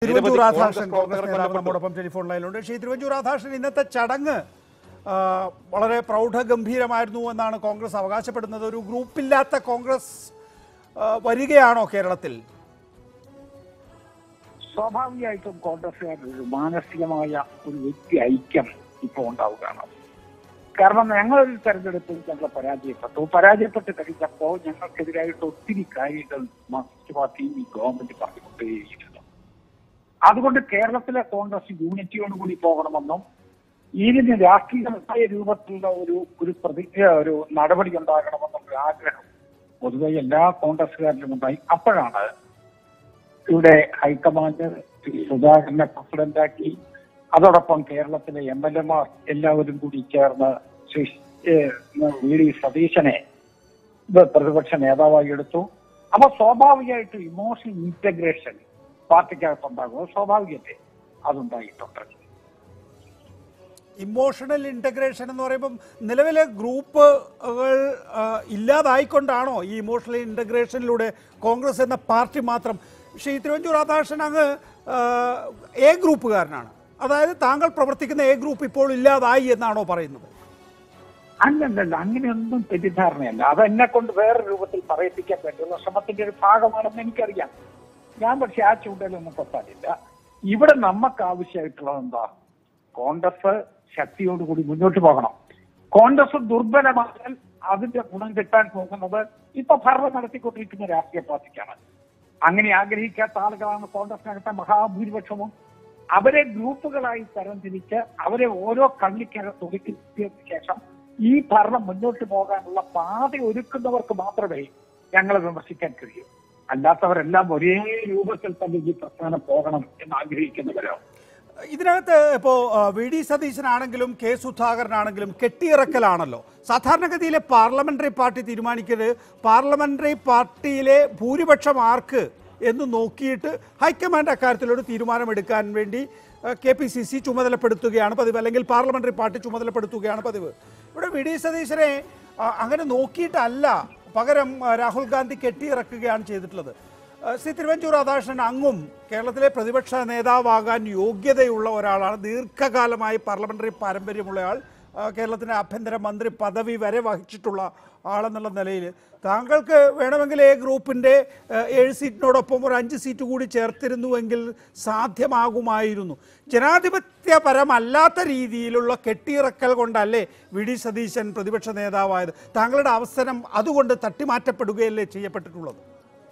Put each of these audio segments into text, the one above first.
തിരുവഞ്ചൂർ നിരവധി രാധാകൃഷ്ണൻ കോൺഗ്രസ് കോൺഗ്രസ് പ്രവർത്തകർ നേതാവ് കൊല്ലപ്പെട്ടു. നമ്മോടൊപ്പം ടെലിഫോൺ ലൈനിലുണ്ട് ശ്രീ തിരുവഞ്ചൂർ രാധാകൃഷ്ണൻ ഇന്നത്തെ ചടങ്ങ് ആ, വളരെ പ്രൗഢഗംഭീരമായിരുന്നു എന്നാണ് കോൺഗ്രസ് അവകാശപ്പെടുന്നത് ഒരു ഗ്രൂപ്പില്ലാത്ത കോൺഗ്രസ് ആ, വരികയാണോ കേരളത്തിൽ സ്വാഭാവികമായിട്ടും കോൺഗ്രസ്സുകാരുടെ ഒരു മാനസികമായ ഒരു വ്യക്തി ഐക്യം ഇപ്പോൾ ഉണ്ടാവുകയാണ് കാരണം ഞങ്ങളൊരു തെരഞ്ഞെടുപ്പിൽ ഞങ്ങൾ പരാജയപ്പെട്ടു പരാജയപ്പെട്ട് കഴിഞ്ഞപ്പോൾ ഞങ്ങൾക്കെതിരായിട്ട് ഒത്തിരി കാര്യങ്ങൾ മാർക്സിസ്റ്റ് പാർട്ടിയും ഈ ഗവൺമെന്റ് പറഞ്ഞുകൊണ്ടേയിരുന്നു അതുകൊണ്ട് കേരളത്തിലെ കോൺഗ്രസ് യൂണിറ്റിയോടുകൂടി പോകണമെന്നും ഇതിന് രാഷ്ട്രീയമായ രൂപത്തിലുള്ള ഒരു ഒരു പ്രതിജ്ഞ ഒരു നടപടി ഉണ്ടാകണമെന്നുള്ള ആഗ്രഹം പൊതുവെ എല്ലാ കോൺഗ്രസ്സുകാരിലും ഉണ്ടായി അപ്പോഴാണ് ഇവിടെ ഹൈക്കമാൻഡ് ശ്രീ സുധാകരനെ പ്രസിഡന്റാക്കി അതോടൊപ്പം കേരളത്തിലെ എം എൽ എമാർ എല്ലാവരും കൂടി ചേർന്ന് ശ്രീ ഏഹ്, വി ഡി സതീശനെ ഇത് പ്രതിപക്ഷ നേതാവായി എടുത്തു അപ്പൊ സ്വാഭാവികമായിട്ടും ഇമോഷണൽ ഇന്റഗ്രേഷൻ പാർട്ടിക്കകത്തുണ്ടാകും അത് സ്വാഭാവികത്തെ അതുണ്ടായിട്ടുണ്ട് ഇമോഷണൽ ഇന്റഗ്രേഷൻ എന്ന് പറയുമ്പം നിലവിലെ ഗ്രൂപ്പുകൾ ആ, ഇല്ലാതായിക്കൊണ്ടാണോ ഈ ഇമോഷണൽ ഇന്റഗ്രേഷനിലൂടെ കോൺഗ്രസ് എന്ന പാർട്ടി മാത്രം ശ്രീ തിരുവഞ്ചൂർ രാധാകൃഷ്ണൻ അങ്ങ് ആ, എ ഗ്രൂപ്പുകാരനാണ് അതായത് താങ്കൾ പ്രവർത്തിക്കുന്ന എ ഗ്രൂപ്പ് ഇപ്പോൾ ഇല്ലാതായി എന്നാണോ പറയുന്നത് അല്ലല്ലല്ല അങ്ങനെയൊന്നും തെറ്റിദ്ധാരണയല്ല അത് എന്നെ കൊണ്ട് വേറെ രൂപത്തിൽ പറയിപ്പിക്കാൻ വേണ്ടിയുള്ള ശ്രമത്തിന്റെ ഒരു ഭാഗമാണെന്ന് എനിക്കറിയാം ഞാൻ പക്ഷെ ആ ചൂണ്ടയിലൊന്നും കൊത്താനില്ല ഇവിടെ നമുക്ക് ആവശ്യമായിട്ടുള്ളത് എന്താ കോൺഗ്രസ് ശക്തിയോടുകൂടി മുന്നോട്ട് പോകണം കോൺഗ്രസ് ദുർബലമായാൽ അതിന്റെ ഗുണം കിട്ടാൻ പോകുന്നത് ഇപ്പൊ ഭരണം നടത്തിക്കൊണ്ടിരിക്കുന്ന രാഷ്ട്രീയ പാർട്ടിക്കാണ് അങ്ങനെ ആഗ്രഹിക്കാത്ത ആളുകളാണ് കോൺഗ്രസിനകത്തെ മഹാഭൂരിപക്ഷവും അവരെ ഗ്രൂപ്പുകളായി തരംതിരിച്ച് അവരെ ഓരോ കള്ളിക്കകത്ത് ഒതുക്കിയതിനു ശേഷം ഈ ഭരണം മുന്നോട്ട് പോകാനുള്ള പാത ഒരുക്കുന്നവർക്ക് മാത്രമേ ഞങ്ങളെ വിമർശിക്കാൻ കഴിയൂ അല്ലാത്തവരെല്ലാം ഒരേ രൂപത്തിൽ തന്നെ ഈ പ്രസ്ഥാനം പോകണം എന്ന് ആഗ്രഹിക്കുന്നവരോ ഇതിനകത്ത് ഇപ്പോൾ വി ഡി സതീശനാണെങ്കിലും കെ സുധാകരനാണെങ്കിലും കെട്ടിയിറക്കലാണല്ലോ സാധാരണഗതിയിലെ പാർലമെന്ററി പാർട്ടി തീരുമാനിക്കരുത് പാർലമെന്ററി പാർട്ടിയിലെ ഭൂരിപക്ഷം ആർക്ക് എന്ന് നോക്കിയിട്ട് ഹൈക്കമാൻഡ് അക്കാര്യത്തിലൊരു തീരുമാനമെടുക്കാൻ വേണ്ടി കെ പി സി സി ചുമതലപ്പെടുത്തുകയാണ് പതിവ് അല്ലെങ്കിൽ പാർലമെന്ററി പാർട്ടി ചുമതലപ്പെടുത്തുകയാണ് പതിവ് ഇവിടെ വി ഡി സതീശനെ ആ, അങ്ങനെ നോക്കിയിട്ടല്ല പകരം ആ, രാഹുൽ ഗാന്ധി കെട്ടിയിറക്കുകയാണ് ചെയ്തിട്ടുള്ളത് ആ, ശ്രീ തിരുവഞ്ചൂർ രാധാകൃഷ്ണൻ അങ്ങും കേരളത്തിലെ പ്രതിപക്ഷ നേതാവാകാൻ യോഗ്യതയുള്ള ഒരാളാണ് ദീർഘകാലമായി പാർലമെന്ററി പാരമ്പര്യമുള്ളയാൾ ആ, കേരളത്തിന്റെ ആഭ്യന്തര മന്ത്രി പദവി വരെ വഹിച്ചിട്ടുള്ള ആളെന്നുള്ള നിലയിൽ താങ്കൾക്ക് വേണമെങ്കിൽ എ ഗ്രൂപ്പിന്റെ ആ, ഏഴ് സീറ്റിനോടൊപ്പം ഒരു അഞ്ച് സീറ്റ് കൂടി ചേർത്തിരുന്നുവെങ്കിൽ സാധ്യമാകുമായിരുന്നു ജനാധിപത്യപരമല്ലാത്ത രീതിയിലുള്ള കെട്ടിയിറക്കൽ കൊണ്ടല്ലേ വി ഡി സതീശൻ പ്രതിപക്ഷ നേതാവായത് താങ്കളുടെ അവസരം അതുകൊണ്ട് തട്ടിമാറ്റപ്പെടുകയല്ലേ ചെയ്യപ്പെട്ടിട്ടുള്ളത്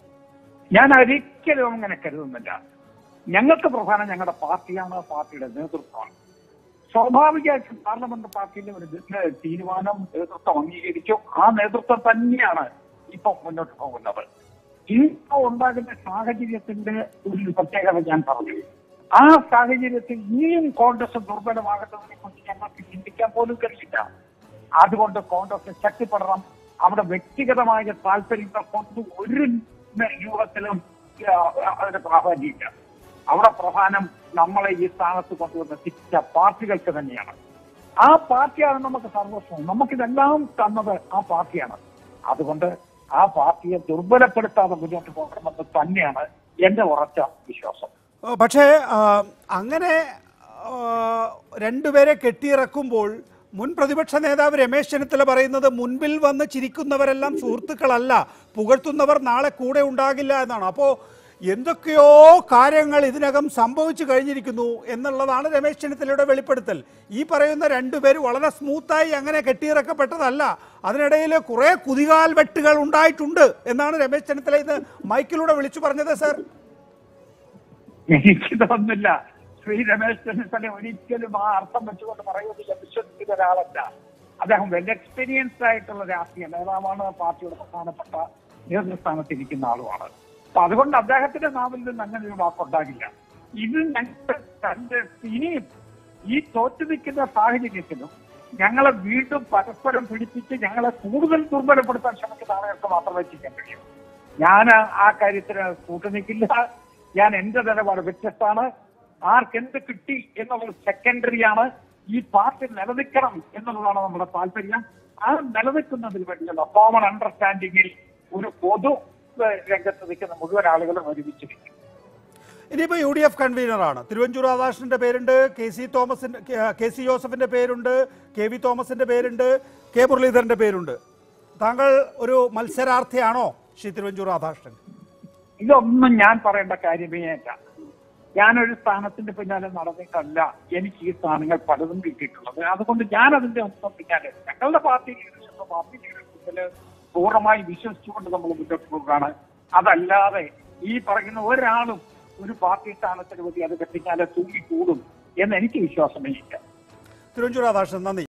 ഞാൻ ഒരിക്കലും അങ്ങനെ കരുതുന്നില്ല ഞങ്ങൾക്ക് പ്രധാനം ഞങ്ങളുടെ പാർട്ടിയാണ് പാർട്ടിയുടെ നേതൃത്വമാണ് സ്വാഭാവികമായിട്ടും പാർലമെന്റ് പാർട്ടിയിലെ ഒരു ബിസിനസ് തീരുമാനം നേതൃത്വം അംഗീകരിച്ചു ആ നേതൃത്വം തന്നെയാണ് ഇപ്പൊ മുന്നോട്ട് പോകുന്നത് ഇപ്പൊ ഉണ്ടാകുന്ന സാഹചര്യത്തിന്റെ ഒരു പ്രത്യേകത ഞാൻ പറഞ്ഞു ആ സാഹചര്യത്തിൽ ഇനിയും കോൺഗ്രസ് ദുർബലമാകുന്നതിനെ കുറിച്ച് ഞങ്ങൾക്ക് ചിന്തിക്കാൻ പോലും കഴിയില്ല അതുകൊണ്ട് കോൺഗ്രസ് ശക്തിപ്പെടണം അവിടെ വ്യക്തിഗതമായ താല്പര്യങ്ങൾ കൊണ്ട് ഒരു രൂപത്തിലും ആ, അതിന് പ്രാധാന്യമില്ല അവിടെ പ്രധാനം നമ്മളെ ഈ സ്ഥാനത്ത് കൊണ്ടുവന്ന് എത്തിച്ച പാർട്ടികൾക്ക് തന്നെയാണ് ആ പാർട്ടിയാണ് നമുക്ക് സർവസ്വം നമുക്കിതെല്ലാം തന്നത് ആ പാർട്ടിയാണ് അതുകൊണ്ട് ആ പാർട്ടിയെ ദുർബലപ്പെടുത്താതെ മുന്നോട്ട് പോകണമെന്ന് തന്നെയാണ് എന്റെ ഉറച്ച വിശ്വാസം ആ, പക്ഷേ ആ, അങ്ങനെ ആ, രണ്ടുപേരെ കെട്ടിയിറക്കുമ്പോൾ മുൻ പ്രതിപക്ഷ നേതാവ് രമേശ് ചെന്നിത്തല പറയുന്നത് മുൻപിൽ വന്ന് ചിരിക്കുന്നവരെല്ലാം സുഹൃത്തുക്കളല്ല പുകഴ്ത്തുന്നവർ നാളെ കൂടെ ഉണ്ടാകില്ല എന്നാണ് അപ്പോൾ എന്തൊക്കെയോ കാര്യങ്ങൾ ഇതിനകം സംഭവിച്ചു കഴിഞ്ഞിരിക്കുന്നു എന്നുള്ളതാണ് രമേശ് ചെന്നിത്തലയുടെ വെളിപ്പെടുത്തൽ ഈ പറയുന്ന രണ്ടുപേര് വളരെ സ്മൂത്തായി അങ്ങനെ കെട്ടിയിറക്കപ്പെട്ടതല്ല അതിനിടയിൽ കുറേ കുതികാൽ വെട്ടുകൾ ഉണ്ടായിട്ടുണ്ട് എന്നാണ് രമേശ് ചെന്നിത്തല ഇത് മൈക്കിലൂടെ വിളിച്ചു പറഞ്ഞത് സർ എനിക്ക് തോന്നുന്നില്ല ശ്രീ രമേശ് ചെന്നിത്തല ഒരിക്കലും ആ അർത്ഥം വെച്ചുകൊണ്ട് പറയുന്നത് ഞാൻ വിശ്വസിക്കുന്ന ഒരാളല്ല അദ്ദേഹം വെൽ എക്സ്പീരിയൻസ്ഡ് ആയിട്ടുള്ള രാഷ്ട്രീയ നേതാവാണ് പാർട്ടിയുടെ പ്രധാനപ്പെട്ട നേതൃസ്ഥാനത്ത് ഇരിക്കുന്ന ആളുമാണ് അപ്പൊ അതുകൊണ്ട് അദ്ദേഹത്തിന്റെ നാവിൽ നിന്ന് അങ്ങനെ ഒരു വാക്കുണ്ടാകില്ല ഇത് ഞങ്ങൾ തന്റെ ഇനിയും ഈ തോറ്റു നിൽക്കുന്ന സാഹചര്യത്തിലും ഞങ്ങളെ വീണ്ടും പരസ്പരം പിടിപ്പിച്ച് ഞങ്ങളെ കൂടുതൽ ദുർബലപ്പെടുത്താൻ ശ്രമിക്കുന്ന ആളുകൾക്ക് മാത്രമേ ചെയ്യാൻ കഴിയൂ ഞാൻ ആ കാര്യത്തിന് കൂട്ടുനിൽക്കില്ല ഞാൻ എന്റെ നിലപാട് വ്യത്യസ്തമാണ് ആർക്കെന്ത് കിട്ടി എന്നുള്ളത് സെക്കൻഡറി ആണ് ഈ പാർട്ടി നിലനിൽക്കണം എന്നുള്ളതാണ് നമ്മുടെ താല്പര്യം ആ നിലനിൽക്കുന്നതിന് വേണ്ടിയുള്ള കോമൺ അണ്ടർസ്റ്റാൻഡിങ്ങിൽ ഒരു പൊതു ഏഹ്, രംഗത്ത് നിൽക്കുന്ന മുഴുവൻ ആളുകളും ഒരുമിച്ചിരിക്കും ഇനിയിപ്പോൾ യു ഡി എഫ് കൺവീനറാണ് തിരുവഞ്ചൂർ രാധാകൃഷ്ണന്റെ പേരുണ്ട് കെ സി തോമസിന്റെ കെ സി ജോസഫിന്റെ പേരുണ്ട് കെ വി തോമസിന്റെ പേരുണ്ട് കെ മുരളീധരന്റെ പേരുണ്ട് താങ്കൾ ഒരു മത്സരാർത്ഥിയാണോ ശ്രീ തിരുവഞ്ചൂർ രാധാകൃഷ്ണൻ ഇതൊന്നും ഞാൻ പറയേണ്ട കാര്യമേ അല്ല ഞാനൊരു സ്ഥാനത്തിന്റെ പിന്നാലെ നടന്നിട്ടല്ല എനിക്ക് ഈ സ്ഥാനങ്ങൾ പലതും കിട്ടിയിട്ടുള്ളത് അതുകൊണ്ട് ഞാൻ അതിന്റെ ഒന്നും പിന്നാലെ ഞങ്ങളുടെ പാർട്ടി ലീഡർഷിപ്പ് പാർട്ടി ലീഡർഷിപ്പില് പൂർണ്ണമായി വിശ്വസിച്ചുകൊണ്ട് നമ്മൾ മുന്നോട്ട് പോകുകയാണ് അതല്ലാതെ ഈ പറയുന്ന ഒരാളും ഒരു പാർട്ടി സ്ഥാനത്തിന് വേണ്ടി അതിന്റെ പിന്നാലെ തൂങ്ങിക്കൂടും എന്ന് എനിക്ക് വിശ്വാസമേ ഇല്ല തിരുവഞ്ചൂർ രാധാകൃഷ്ണൻ നന്ദി